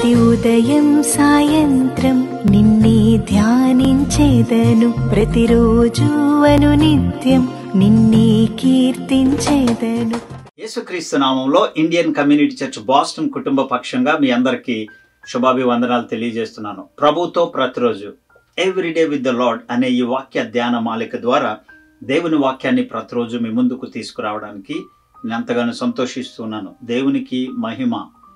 ప్రతి ఉదయం సాయంత్రం నిన్నే ధ్యానించేదను ప్రతిరోజు అను నిత్యం నిన్నే కీర్తించేదను యేసుక్రీస్తు నామంలో ఇండియన్ కమ్యూనిటీ చర్చ్ బాస్టన్ కుటుంబ పక్షంగా మీ అందరికీ శుభాభివందనాలు తెలియజేస్తున్నాను ప్రభుతో ప్రతిరోజు ఎవ్రీడే విత్ ద లార్డ్ అనే ఈ వాక్య ధ్యాన మాలిక ద్వారా దేవుని వాక్యాన్ని ప్రతిరోజు మీ ముందుకు తీసుకురావడానికి నేను ఎంతగానో సంతోషిస్తున్నాను దేవునికి మహిమ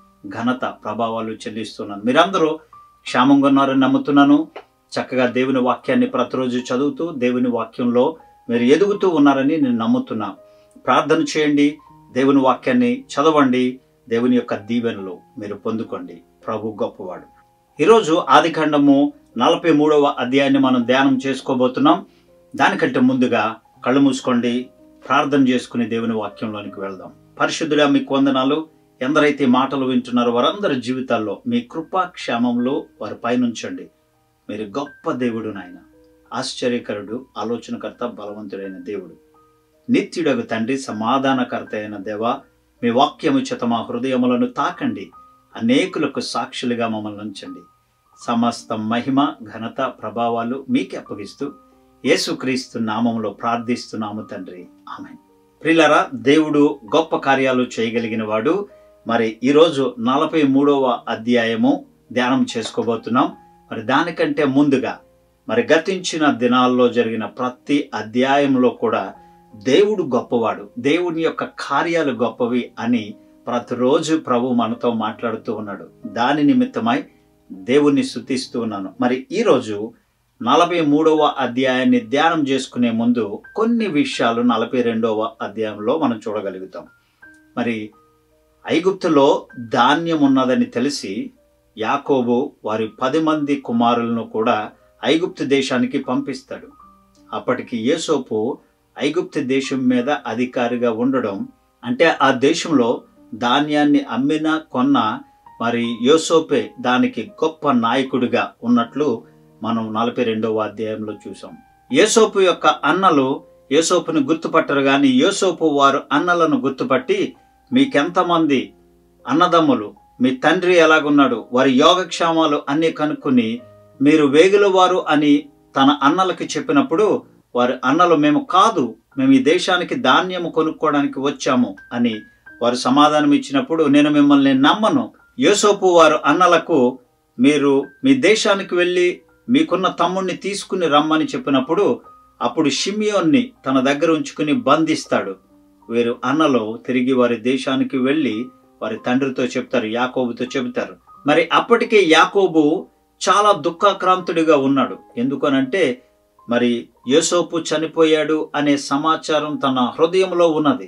ఘనత ప్రభావాలు చెల్లిస్తున్నాను మీరందరూ క్షేమంగా ఉన్నారని నమ్ముతున్నాను చక్కగా దేవుని వాక్యాన్ని ప్రతిరోజు చదువుతూ దేవుని వాక్యంలో మీరు ఎదుగుతూ ఉన్నారని నేను నమ్ముతున్నాను ప్రార్థన చేయండి దేవుని వాక్యాన్ని చదవండి దేవుని యొక్క దీవెనలు మీరు పొందుకోండి ప్రభు గొప్పవాడు ఈరోజు ఆదికాండము నలభై మూడవ అధ్యాయాన్ని మనం ధ్యానం చేసుకోబోతున్నాం దానికంటే ముందుగా కళ్ళు మూసుకోండి ప్రార్థన చేసుకుని దేవుని వాక్యంలోనికి వెళ్దాం పరిశుద్ధుడా మీకు వందనాలు ఎందరైతే ఈ మాటలు వింటున్నారో వారందరి జీవితాల్లో మీ కృపా క్షేమంలో వారి పైనుంచండి మీరు గొప్ప దేవుడు నాయన ఆశ్చర్యకరుడు ఆలోచనకర్త బలవంతుడైన దేవుడు నిత్యుడగు తండ్రి సమాధానకర్త అయిన దేవ మీ వాక్యము చేత మా హృదయములను తాకండి అనేకులకు సాక్షులుగా మమ్మల్ని ఉంచండి సమస్త మహిమ ఘనత ప్రభావాలు మీకే అప్పగిస్తూ యేసుక్రీస్తు నామంలో ప్రార్థిస్తున్నాము తండ్రి ఆమె ప్రిలరా దేవుడు గొప్ప కార్యాలు చేయగలిగిన వాడు మరి ఈరోజు నలభై మూడవ అధ్యాయము ధ్యానం చేసుకోబోతున్నాం మరి దానికంటే ముందుగా మరి గతించిన దినాల్లో జరిగిన ప్రతి అధ్యాయంలో కూడా దేవుడు గొప్పవాడు దేవుని యొక్క కార్యాలు గొప్పవి అని ప్రతిరోజు ప్రభు మనతో మాట్లాడుతూ ఉన్నాడు దాని నిమిత్తమై దేవుణ్ణి స్థుతిస్తూ ఉన్నాను మరి ఈరోజు నలభై మూడవ అధ్యాయాన్ని ధ్యానం చేసుకునే ముందు కొన్ని విషయాలు నలభై రెండవ అధ్యాయంలో మనం చూడగలుగుతాం మరి ఐగుప్తులో ధాన్యం ఉన్నదని తెలిసి యాకోబు వారి పది మంది కుమారులను కూడా ఐగుప్తు దేశానికి పంపిస్తాడు అప్పటికి యేసోపు ఐగుప్తు దేశం మీద అధికారిగా ఉండడం అంటే ఆ దేశంలో ధాన్యాన్ని అమ్మిన కొన్న మరి యోసోపే దానికి గొప్ప నాయకుడిగా ఉన్నట్లు మనం నలభై రెండవ అధ్యాయంలో చూసాం యోసోపు యొక్క అన్నలు యోసోపుని గుర్తుపట్టరు కానీ యోసోపు వారు అన్నలను గుర్తుపట్టి మీకెంతమంది అన్నదమ్ములు మీ తండ్రి ఎలాగున్నాడు వారి యోగక్షేమాలు అన్ని కనుక్కుని మీరు వేగుల వారు అని తన అన్నలకి చెప్పినప్పుడు వారి అన్నలు మేము కాదు మేము ఈ దేశానికి ధాన్యము కొనుక్కోవడానికి వచ్చాము అని వారు సమాధానం ఇచ్చినప్పుడు నేను మిమ్మల్ని నమ్మను యోసోపు వారు అన్నలకు మీరు మీ దేశానికి వెళ్ళి మీకున్న తమ్ముణ్ణి తీసుకుని రమ్మని చెప్పినప్పుడు అప్పుడు షిమియోన్ని తన దగ్గర ఉంచుకుని బంధిస్తాడు వీరు అన్నలు తిరిగి వారి దేశానికి వెళ్ళి వారి తండ్రితో చెప్తారు యాకోబుతో చెబుతారు మరి అప్పటికే యాకోబు చాలా దుఃఖాక్రాంతుడిగా ఉన్నాడు ఎందుకనంటే మరి యోసోపు చనిపోయాడు అనే సమాచారం తన హృదయంలో ఉన్నది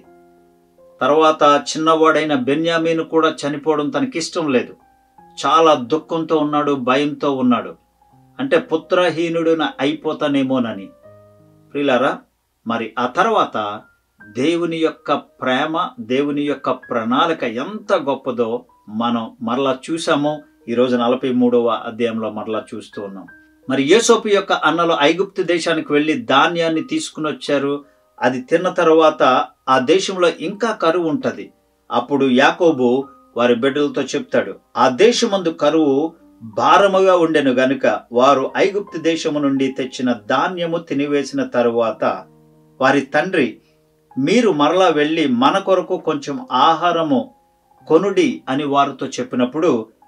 తర్వాత చిన్నవాడైన బెన్యామీను కూడా చనిపోవడం తనకిష్టం లేదు చాలా దుఃఖంతో ఉన్నాడు భయంతో ఉన్నాడు అంటే పుత్రహీనుడున అయిపోతానేమోనని ప్రియులారా మరి ఆ తర్వాత దేవుని యొక్క ప్రేమ దేవుని యొక్క ప్రణాళిక ఎంత గొప్పదో మనం మరలా చూసాము ఈరోజు నలభై మూడవ అధ్యాయంలో మరలా చూస్తూ ఉన్నాం మరి యేసోపు యొక్క అన్నలు ఐగుప్తు దేశానికి వెళ్ళి ధాన్యాన్ని తీసుకుని వచ్చారు అది తిన్న తర్వాత ఆ దేశంలో ఇంకా కరువు ఉంటది అప్పుడు యాకోబు వారి బిడ్డలతో చెప్తాడు ఆ దేశమందు కరువు భారముగా ఉండెను గనుక వారు ఐగుప్తు దేశము నుండి తెచ్చిన ధాన్యము తినివేసిన తరువాత వారి తండ్రి మీరు మరలా వెళ్ళి మన కొరకు కొంచెం ఆహారము కొనుడి అని వారితో చెప్పినప్పుడు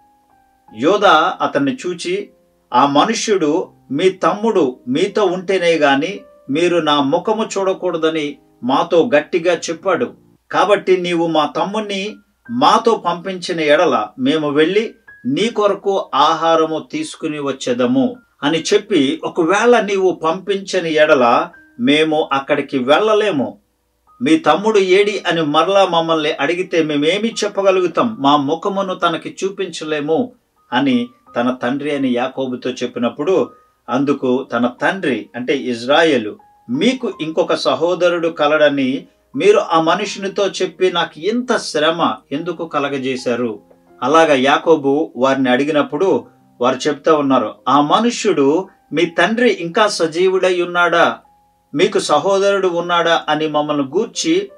యోధ అతన్ని చూచి ఆ మనుష్యుడు మీ తమ్ముడు మీతో ఉంటేనే గాని మీరు నా ముఖము చూడకూడదని మాతో గట్టిగా చెప్పాడు కాబట్టి నీవు మా తమ్ముణ్ణి మాతో పంపించిన ఎడల మేము వెళ్ళి నీ కొరకు ఆహారము తీసుకుని వచ్చేదము అని చెప్పి ఒకవేళ నీవు పంపించని ఎడల మేము అక్కడికి వెళ్ళలేము మీ తమ్ముడు ఏడి అని మరలా మమ్మల్ని అడిగితే మేమేమి చెప్పగలుగుతాం మా ముఖమును తనకి చూపించలేము అని తన తండ్రి అని యాకోబుతో చెప్పినప్పుడు అందుకు తన తండ్రి అంటే ఇజ్రాయేలు మీకు ఇంకొక సహోదరుడు కలడని మీరు ఆ మనుషునితో చెప్పి నాకు ఇంత శ్రమ ఎందుకు కలగజేశారు అలాగా యాకోబు వారిని అడిగినప్పుడు వారు చెప్తా ఉన్నారు ఆ మనుష్యుడు మీ తండ్రి ఇంకా సజీవుడై ఉన్నాడా మీకు సహోదరుడు ఉన్నాడా అని మమ్మల్ని గూర్చి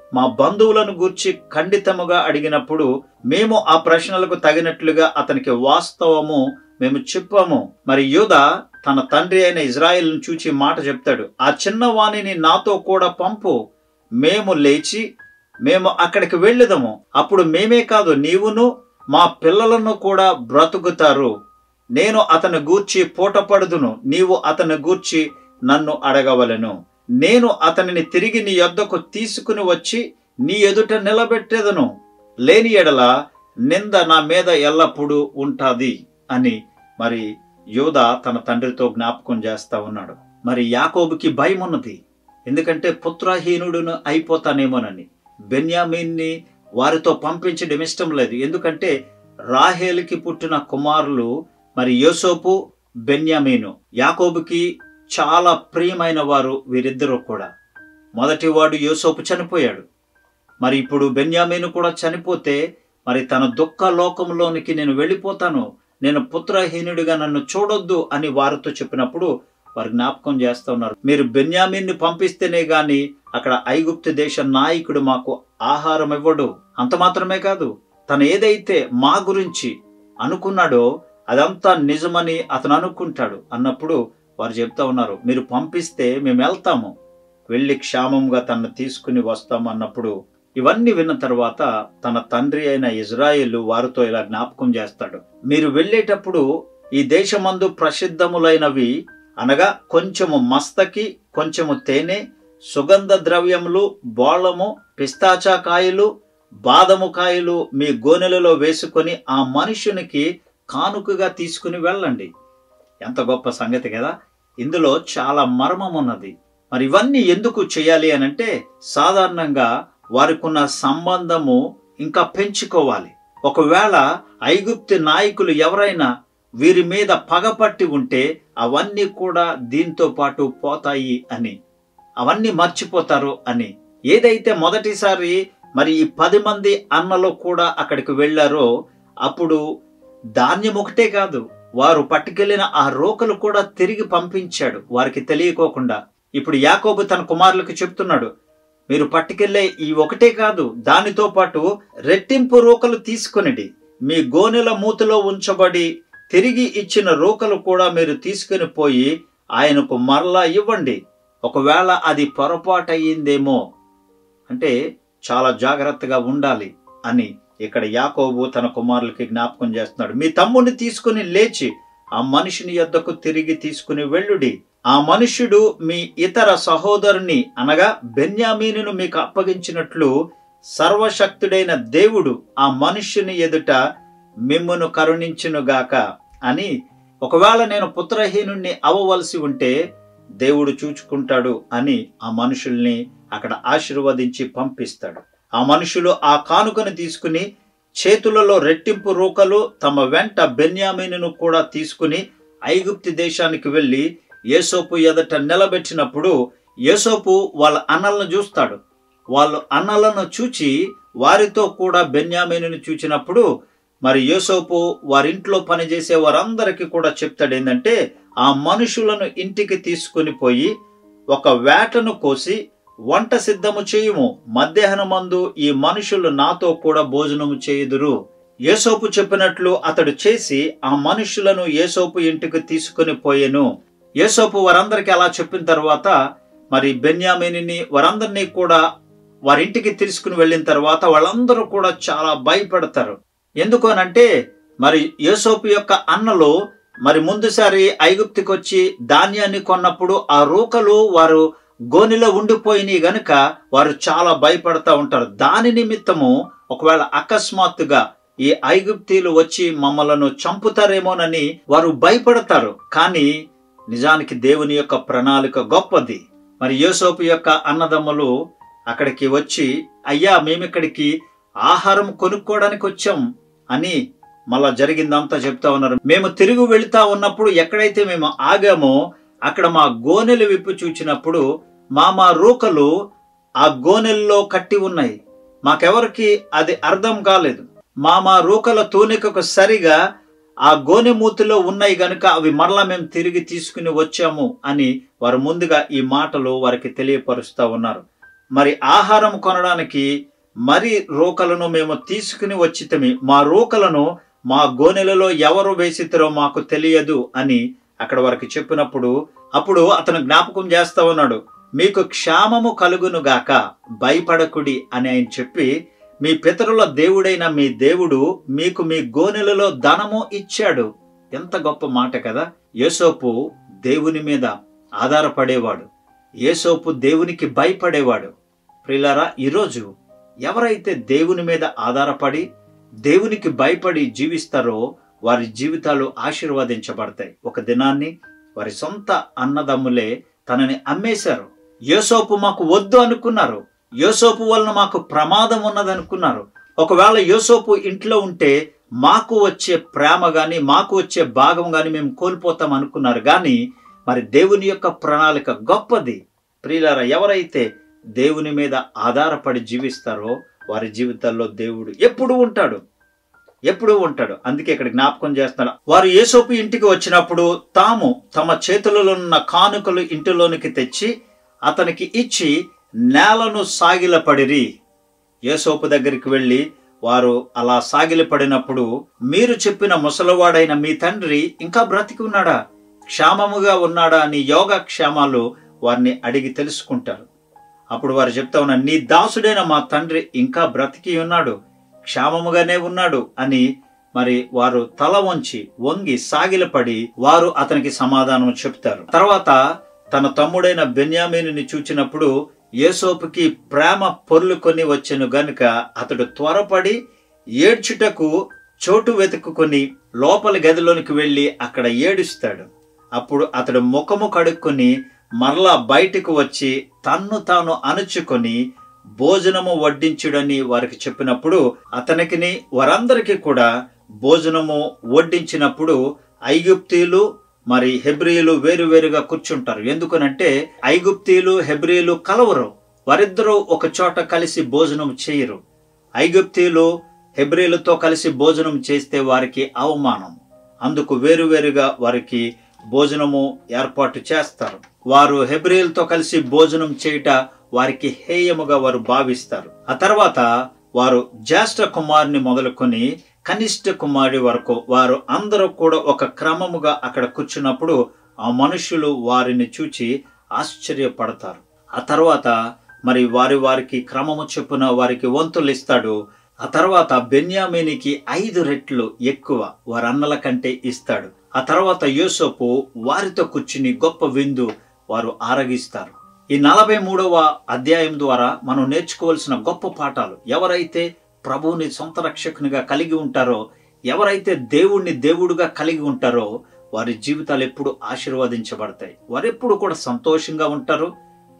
మా బంధువులను గూర్చి ఖండితముగా అడిగినప్పుడు మేము ఆ ప్రశ్నలకు తగినట్లుగా అతనికి వాస్తవము మేము చెప్పాము మరి యూద తన తండ్రి అయిన ఇజ్రాయిల్ను చూచి మాట చెప్తాడు ఆ చిన్నవాణిని నాతో కూడా పంపు మేము లేచి మేము అక్కడికి వెళ్ళుదాము అప్పుడు మేమే కాదు నీవును మా పిల్లలను కూడా బ్రతుకుతారు నేను అతని గూర్చి పూటపడుదును నీవు అతని గూర్చి నన్ను అడగవలెను నేను అతనిని తిరిగి నీ యొద్దకు తీసుకుని వచ్చి నీ ఎదుట నిలబెట్టేదను లేని ఎడల నింద నా మీద ఎల్లప్పుడూ ఉంటాది అని మరి యోధ తన తండ్రితో జ్ఞాపకం చేస్తా ఉన్నాడు మరి యాకోబుకి భయం ఉన్నది ఎందుకంటే పుత్రహీనుడును అయిపోతానేమోనని బెన్యామీన్ని వారితో పంపించడం ఇష్టం లేదు ఎందుకంటే రాహేలుకి పుట్టిన కుమారులు మరి యోసోపు బెన్యామీను యాకోబుకి చాలా ప్రియమైన వారు వీరిద్దరూ కూడా మొదటివాడు యోసోపు చనిపోయాడు మరి ఇప్పుడు బెన్యామీను కూడా చనిపోతే మరి తన దుఃఖ లోకంలోనికి నేను వెళ్ళిపోతాను నేను పుత్రహీనుడిగా నన్ను చూడొద్దు అని వారితో చెప్పినప్పుడు వారు జ్ఞాపకం చేస్తూ ఉన్నారు మీరు బెన్యామీన్ని పంపిస్తేనే గాని అక్కడ ఐగుప్తు దేశ నాయకుడు మాకు ఆహారం ఇవ్వడు అంత మాత్రమే కాదు తను ఏదైతే మా గురించి అనుకున్నాడో అదంతా నిజమని అతను అనుకుంటాడు అన్నప్పుడు వారు చెప్తా ఉన్నారు మీరు పంపిస్తే మేము వెళ్తాము వెళ్ళి క్షేమంగా తనను తీసుకుని వస్తాము అన్నప్పుడు ఇవన్నీ విన్న తర్వాత తన తండ్రి అయిన ఇజ్రాయేలు వారితో ఇలా జ్ఞాపకం చేస్తాడు మీరు వెళ్ళేటప్పుడు ఈ దేశమందు ప్రసిద్ధములైనవి అనగా కొంచెము మస్తకి కొంచెము తేనె సుగంధ ద్రవ్యములు బోళము పిస్తాచా కాయలు బాదము కాయలు మీ గోనెలలో వేసుకొని ఆ మనుషునికి కానుకగా తీసుకుని వెళ్ళండి ఎంత గొప్ప సంగతి కదా ఇందులో చాలా మర్మం ఉన్నది మరి ఇవన్నీ ఎందుకు చేయాలి అని అంటే సాధారణంగా వారికున్న సంబంధము ఇంకా పెంచుకోవాలి ఒకవేళ ఐగుప్తి నాయకులు ఎవరైనా వీరి మీద పగపట్టి ఉంటే అవన్నీ కూడా దీంతో పాటు పోతాయి అని అవన్నీ మర్చిపోతారు అని ఏదైతే మొదటిసారి మరి ఈ పది మంది అన్నలు కూడా అక్కడికి వెళ్ళారో అప్పుడు ధాన్యం ఒకటే కాదు వారు పట్టుకెళ్లిన ఆ రోకలు కూడా తిరిగి పంపించాడు వారికి తెలియకోకుండా ఇప్పుడు యాకోబు తన కుమారులకు చెప్తున్నాడు మీరు పట్టుకెళ్లే ఈ ఒకటే కాదు దానితో పాటు రెట్టింపు రోకలు తీసుకొనిడి మీ గోనెల మూతిలో ఉంచబడి తిరిగి ఇచ్చిన రోకలు కూడా మీరు తీసుకుని పోయి ఆయనకు మరలా ఇవ్వండి ఒకవేళ అది పొరపాటు అయ్యిందేమో అంటే చాలా జాగ్రత్తగా ఉండాలి అని ఇక్కడ యాకోబు తన కుమారులకి జ్ఞాపకం చేస్తున్నాడు మీ తమ్ముడిని తీసుకుని లేచి ఆ మనిషిని యొద్దకు తిరిగి తీసుకుని వెళ్ళుడి ఆ మనుష్యుడు మీ ఇతర సహోదరుని అనగా బెన్యామీనును మీకు అప్పగించినట్లు సర్వశక్తుడైన దేవుడు ఆ మనుష్యుని ఎదుట మిమ్మును కరుణించునుగాక అని ఒకవేళ నేను పుత్రహీనుణ్ణి అవ్వవలసి ఉంటే దేవుడు చూచుకుంటాడు అని ఆ మనుషుల్ని అక్కడ ఆశీర్వదించి పంపిస్తాడు ఆ మనుషులు ఆ కానుకను తీసుకుని చేతులలో రెట్టింపు రూకలు తమ వెంట బెన్యామీనును కూడా తీసుకుని ఐగుప్తి దేశానికి వెళ్ళి యేసోపు ఎదట నిలబెట్టినప్పుడు యేసోపు వాళ్ళ అన్నలను చూస్తాడు వాళ్ళు అన్నలను చూచి వారితో కూడా బెన్యామీనుని చూచినప్పుడు మరి యోసోపు వారింట్లో పనిచేసే వారందరికీ కూడా చెప్తాడు ఏంటంటే ఆ మనుషులను ఇంటికి తీసుకుని పోయి ఒక వేటను కోసి వంట సిద్ధము చేయుము మధ్యాహ్నమందు ఈ మనుషులు నాతో కూడా భోజనము చేయుదురు యేసోపు చెప్పినట్లు అతడు చేసి ఆ మనుషులను యేసోపు ఇంటికి తీసుకుని పోయెను యేసోపు వారందరికీ అలా చెప్పిన తర్వాత మరి బెన్యామిని వారందరినీ కూడా వారింటికి తీసుకుని వెళ్ళిన తర్వాత వాళ్ళందరూ కూడా చాలా భయపడతారు ఎందుకు అనంటే మరి యోసోపు యొక్క అన్నలు మరి ముందుసారి ఐగుప్తికి వచ్చి ధాన్యాన్ని కొన్నప్పుడు ఆ రూకలు వారు గోనిలో ఉండిపోయినాయి గనుక వారు చాలా భయపడతా ఉంటారు దాని నిమిత్తము ఒకవేళ అకస్మాత్తుగా ఈ ఐగుప్తీలు వచ్చి మమ్మలను చంపుతారేమోనని వారు భయపడతారు కానీ నిజానికి దేవుని యొక్క ప్రణాళిక గొప్పది మరి యోసోపు యొక్క అన్నదమ్ములు అక్కడికి వచ్చి అయ్యా మేమిక్కడికి ఆహారం కొనుక్కోవడానికి వచ్చాం అని మళ్ళా జరిగిందంతా చెప్తా ఉన్నారు మేము తిరిగి వెళుతా ఉన్నప్పుడు ఎక్కడైతే మేము ఆగామో అక్కడ మా గోనెలు విప్పు చూచినప్పుడు మా మా రూకలు ఆ గోనెల్లో కట్టి ఉన్నాయి మాకెవరికి అది అర్థం కాలేదు మా మా రూకల తూనికకు సరిగా ఆ గోనె మూతిలో ఉన్నాయి గనుక అవి మరలా మేము తిరిగి తీసుకుని వచ్చాము అని వారు ముందుగా ఈ మాటలు వారికి తెలియపరుస్తా ఉన్నారు మరి ఆహారం కొనడానికి మరి రోకలను మేము తీసుకుని వచ్చితమి మా రోకలను మా గోనెలలో ఎవరు వేసితరో మాకు తెలియదు అని అక్కడ వారికి చెప్పినప్పుడు అప్పుడు అతను జ్ఞాపకం చేస్తా ఉన్నాడు మీకు క్షామము కలుగును గాక భయపడకుడి అని ఆయన చెప్పి మీ పితరుల దేవుడైన మీ దేవుడు మీకు మీ గోనెలలో ధనము ఇచ్చాడు ఎంత గొప్ప మాట కదా యేసోపు దేవుని మీద ఆధారపడేవాడు యేసోపు దేవునికి భయపడేవాడు ప్రిలారా ఈరోజు ఎవరైతే దేవుని మీద ఆధారపడి దేవునికి భయపడి జీవిస్తారో వారి జీవితాలు ఆశీర్వదించబడతాయి ఒక దినాన్ని వారి సొంత అన్నదమ్ములే తనని అమ్మేశారు యోసోపు మాకు వద్దు అనుకున్నారు యోసోపు వలన మాకు ప్రమాదం ఉన్నదనుకున్నారు ఒకవేళ యోసోపు ఇంట్లో ఉంటే మాకు వచ్చే ప్రేమ గాని మాకు వచ్చే భాగం గాని మేము కోల్పోతాం అనుకున్నారు కానీ మరి దేవుని యొక్క ప్రణాళిక గొప్పది ప్రియులారా ఎవరైతే దేవుని మీద ఆధారపడి జీవిస్తారో వారి జీవితాల్లో దేవుడు ఎప్పుడు ఉంటాడు ఎప్పుడు ఉంటాడు అందుకే ఇక్కడ జ్ఞాపకం చేస్తున్నాడు వారు యేసోపు ఇంటికి వచ్చినప్పుడు తాము తమ చేతులలో ఉన్న కానుకలు ఇంటిలోనికి తెచ్చి అతనికి ఇచ్చి నేలను సాగిలపడిరి యేసోపు దగ్గరికి వెళ్ళి వారు అలా సాగిలపడినప్పుడు మీరు చెప్పిన ముసలివాడైన మీ తండ్రి ఇంకా బ్రతికి ఉన్నాడా క్షేమముగా ఉన్నాడా అని యోగ క్షేమాలు వారిని అడిగి తెలుసుకుంటారు అప్పుడు వారు చెప్తా ఉన్నారు నీ దాసుడైన మా తండ్రి ఇంకా బ్రతికి ఉన్నాడు క్షేమముగానే ఉన్నాడు అని మరి వారు తల వంచి వంగి సాగిలపడి వారు అతనికి సమాధానం చెప్తారు తర్వాత తన తమ్ముడైన బెన్యామీనుని చూచినప్పుడు యేసోపుకి ప్రేమ పొర్లుకొని వచ్చెను గనుక అతడు త్వరపడి ఏడ్చుటకు చోటు వెతుక్కుని లోపలి గదిలోనికి వెళ్ళి అక్కడ ఏడుస్తాడు అప్పుడు అతడు ముఖము కడుక్కొని మరలా బయటకు వచ్చి తన్ను తాను అణుచుకొని భోజనము వడ్డించుడని వారికి చెప్పినప్పుడు అతనికిని వారందరికీ కూడా భోజనము వడ్డించినప్పుడు ఐగుప్తీయులు మరి హెబ్రియులు వేరువేరుగా కూర్చుంటారు ఎందుకనంటే ఐగుప్తీయులు హెబ్రియులు కలవరు వారిద్దరూ ఒక చోట కలిసి భోజనం చేయరు ఐగుప్తీయులు హెబ్రియులతో కలిసి భోజనం చేస్తే వారికి అవమానం అందుకు వేరువేరుగా వారికి భోజనము ఏర్పాటు చేస్తారు వారు హెబ్రియులతో కలిసి భోజనం చేయుట వారికి హేయముగా వారు భావిస్తారు ఆ తర్వాత వారు జ్యేష్ఠ కుమారుని మొదలుకొని కనిష్ట కుమారుడి వరకు వారు అందరూ కూడా ఒక క్రమముగా అక్కడ కూర్చున్నప్పుడు ఆ మనుషులు వారిని చూచి ఆశ్చర్యపడతారు ఆ తర్వాత మరి వారి వారికి క్రమము చొప్పున వారికి వంతులు ఇస్తాడు ఆ తర్వాత బెన్యామీనికి ఐదు రెట్లు ఎక్కువ వారి అన్నల కంటే ఇస్తాడు ఆ తర్వాత యోసోపు వారితో కూర్చుని గొప్ప విందు వారు ఆరగిస్తారు ఈ నలభై మూడవ అధ్యాయం ద్వారా మనం నేర్చుకోవాల్సిన గొప్ప పాఠాలు ఎవరైతే ప్రభువుని సొంత రక్షకునిగా కలిగి ఉంటారో ఎవరైతే దేవుణ్ణి దేవుడుగా కలిగి ఉంటారో వారి జీవితాలు ఎప్పుడు ఆశీర్వదించబడతాయి వారు ఎప్పుడు కూడా సంతోషంగా ఉంటారు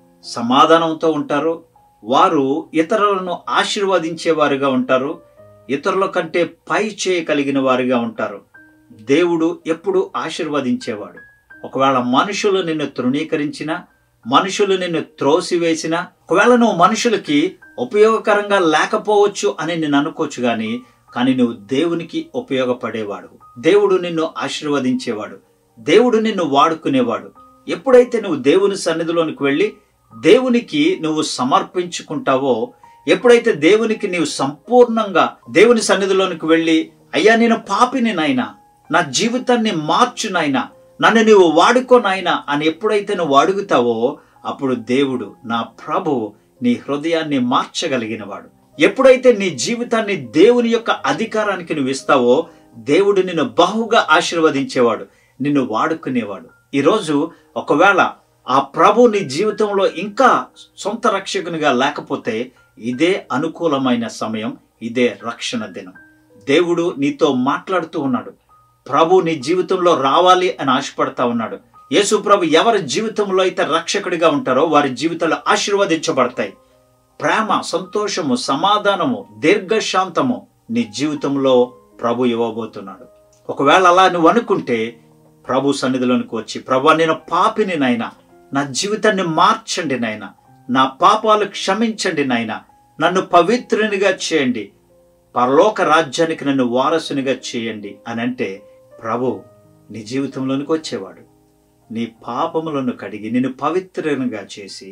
సమాధానంతో ఉంటారు వారు ఇతరులను ఆశీర్వదించే వారిగా ఉంటారు ఇతరుల కంటే పై చేయగలిగిన వారిగా ఉంటారు దేవుడు ఎప్పుడు ఆశీర్వదించేవాడు ఒకవేళ మనుషులు నిన్ను తృణీకరించినా మనుషులు నిన్ను త్రోసివేసినా ఒకవేళ నువ్వు మనుషులకి ఉపయోగకరంగా లేకపోవచ్చు అని నేను అనుకోవచ్చు గాని కానీ నువ్వు దేవునికి ఉపయోగపడేవాడు దేవుడు నిన్ను ఆశీర్వదించేవాడు దేవుడు నిన్ను వాడుకునేవాడు ఎప్పుడైతే నువ్వు దేవుని సన్నిధిలోనికి వెళ్ళి దేవునికి నువ్వు సమర్పించుకుంటావో ఎప్పుడైతే దేవునికి నీవు సంపూర్ణంగా దేవుని సన్నిధిలోనికి వెళ్ళి అయ్యా నేను పాపిని నాయనా నా జీవితాన్ని మార్చు నాయనా నన్ను నీవు వాడుకో నాయనా అని ఎప్పుడైతే నువ్వు అడుగుతావో అప్పుడు దేవుడు నా ప్రభువు నీ హృదయాన్ని మార్చగలిగినవాడు ఎప్పుడైతే నీ జీవితాన్ని దేవుని యొక్క అధికారానికి నువ్వు ఇస్తావో దేవుడు నిన్ను బహుగా ఆశీర్వదించేవాడు నిన్ను వాడుకునేవాడు ఈరోజు ఒకవేళ ఆ ప్రభు నీ జీవితంలో ఇంకా సొంత రక్షకునిగా లేకపోతే ఇదే అనుకూలమైన సమయం ఇదే రక్షణ దినం దేవుడు నీతో మాట్లాడుతూ ఉన్నాడు ప్రభు నీ జీవితంలో రావాలి అని ఆశపడతా ఉన్నాడు యేసు ప్రభు ఎవరి జీవితంలో అయితే రక్షకుడిగా ఉంటారో వారి జీవితాలు ఆశీర్వదించబడతాయి ప్రేమ సంతోషము సమాధానము దీర్ఘశాంతము నీ జీవితంలో ప్రభు ఇవ్వబోతున్నాడు ఒకవేళ అలా నువ్వు అనుకుంటే ప్రభు సన్నిధిలోనికి వచ్చి ప్రభు నేను పాపిని నాయనా నా జీవితాన్ని మార్చండి నాయనా నా పాపాలు క్షమించండి నాయనా నన్ను పవిత్రునిగా చేయండి పరలోక రాజ్యానికి నన్ను వారసునిగా చేయండి అని అంటే ప్రభు నీ జీవితంలోనికి వచ్చేవాడు నీ పాపములను కడిగి నిన్ను పవిత్రునిగా చేసి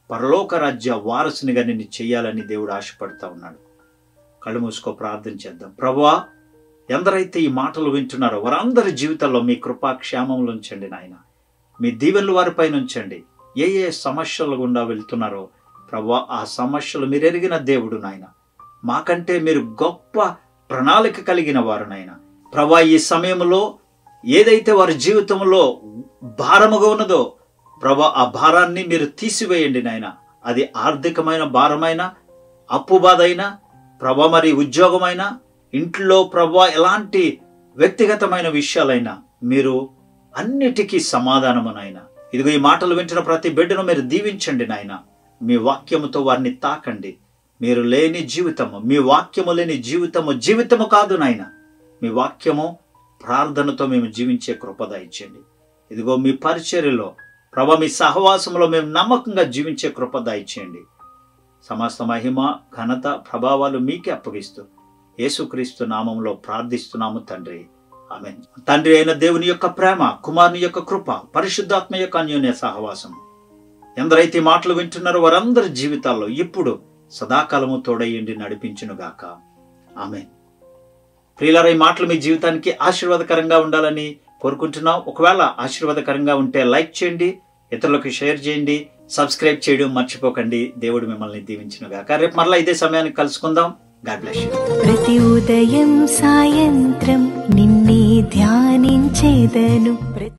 పరలోక రాజ్య వారసునిగా నిన్ను చేయాలని దేవుడు ఆశపడతా ఉన్నాడు కళ్ళు మూసుకో ప్రార్థన చేద్దాం ప్రభువా ఎందరైతే ఈ మాటలు వింటున్నారో వారందరి జీవితాల్లో మీ కృపా క్షేమంలో ఉంచండి నాయన మీ దీవెనలు వారిపైన ఉంచండి ఏ ఏ సమస్యల గుండా వెళ్తున్నారో ప్రభా ఆ సమస్యలు మీరు ఎరిగిన దేవుడు నాయన మాకంటే మీరు గొప్ప ప్రణాళిక కలిగిన వారు నాయన ప్రభా ఈ సమయంలో ఏదైతే వారి జీవితంలో భారముగా ఉన్నదో ప్రభా ఆ భారాన్ని మీరు తీసివేయండి నాయన అది ఆర్థికమైన భారమైన అప్పు బాధైన ప్రభా మరి ఉద్యోగమైన ఇంట్లో ప్రభా ఎలాంటి వ్యక్తిగతమైన విషయాలైనా మీరు అన్నిటికీ సమాధానము నాయన ఇదిగో ఈ మాటలు వింటున్న ప్రతి బిడ్డను మీరు దీవించండి నాయన మీ వాక్యముతో వారిని తాకండి మీరు లేని జీవితము మీ వాక్యము లేని జీవితము జీవితము కాదు నాయన మీ వాక్యము ప్రార్థనతో మేము జీవించే కృపద ఇచ్చండి ఇదిగో మీ పరిచర్యలో ప్రభ మీ సహవాసంలో మేము నమ్మకంగా జీవించే కృపద ఇచ్చేయండి సమస్త మహిమ ఘనత ప్రభావాలు మీకే అప్పగిస్తూ యేసుక్రీస్తు నామంలో ప్రార్థిస్తున్నాము తండ్రి ఆమె తండ్రి అయిన దేవుని యొక్క ప్రేమ కుమారుని యొక్క కృప పరిశుద్ధాత్మ యొక్క అన్యోన్య సహవాసం ఎందరైతే ఈ మాటలు వింటున్నారో వారందరి జీవితాల్లో ఇప్పుడు సదాకాలము తోడయ్యండి నడిపించునుగాక ఆమె ప్రియులారా ఈ మాటలు మీ జీవితానికి ఆశీర్వాదకరంగా ఉండాలని కోరుకుంటున్నాం ఒకవేళ ఆశీర్వాదకరంగా ఉంటే లైక్ చేయండి ఇతరులకు షేర్ చేయండి సబ్స్క్రైబ్ చేయడం మర్చిపోకండి దేవుడు మిమ్మల్ని దీవించునుగాక రేపు మరలా ఇదే సమయానికి కలుసుకుందాం గాడ్ బ్లెస్ యూ ప్రతి ఉదయం సాయంత్రం నిన్నే ధ్యానించేదను ప్రతి